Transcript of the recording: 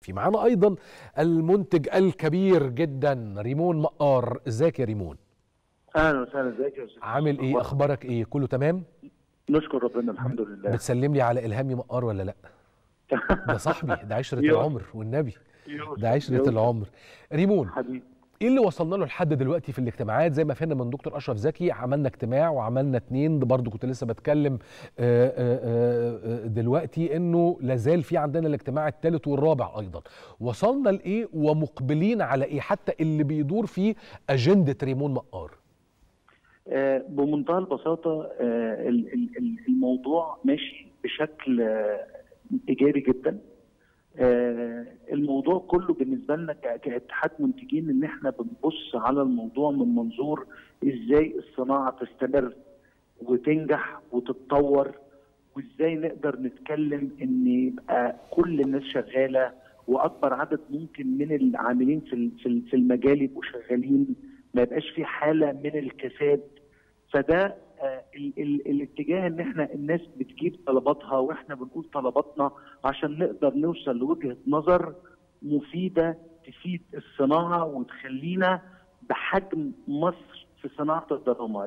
في معانا ايضا المنتج الكبير جدا ريمون مقار ازيك يا ريمون اهلا وسهلا ازيك يا استاذ عامل ايه اخبارك ايه كله تمام نشكر ربنا الحمد لله بتسلم لي على الهامي مقار ولا لا ده صاحبي ده عشره يوه. العمر والنبي يوسف، ده عشره يوسف. العمر ريمون حبيبي ايه اللي وصلنا له لحد دلوقتي في الاجتماعات زي ما فهمنا من دكتور اشرف زكي عملنا اجتماع وعملنا اتنين ده برضو كنت لسه بتكلم آه، آه، آه، دلوقتي انه لازال في عندنا الاجتماع الثالث والرابع ايضا وصلنا لايه ومقبلين على ايه حتى اللي بيدور فيه اجنده ريمون مقار آه، بمنتهى البساطه آه، ال- ال- ال- الموضوع ماشي بشكل آه، ايجابي جدا آه، الموضوع كله بالنسبه لنا ك- كاتحاد منتجين ان احنا بنبص على الموضوع من منظور ازاي الصناعه تستمر وتنجح وتتطور وازاي نقدر نتكلم ان يبقى كل الناس شغاله واكبر عدد ممكن من العاملين في ال- في ال- في المجال يبقوا شغالين ما يبقاش في حاله من الكساد فده آه، ال ال الاتجاه ان احنا الناس بتجيب طلباتها واحنا بنقول طلباتنا عشان نقدر نوصل لوجهه نظر مفيده تفيد الصناعه وتخلينا بحجم مصر في صناعه الدراما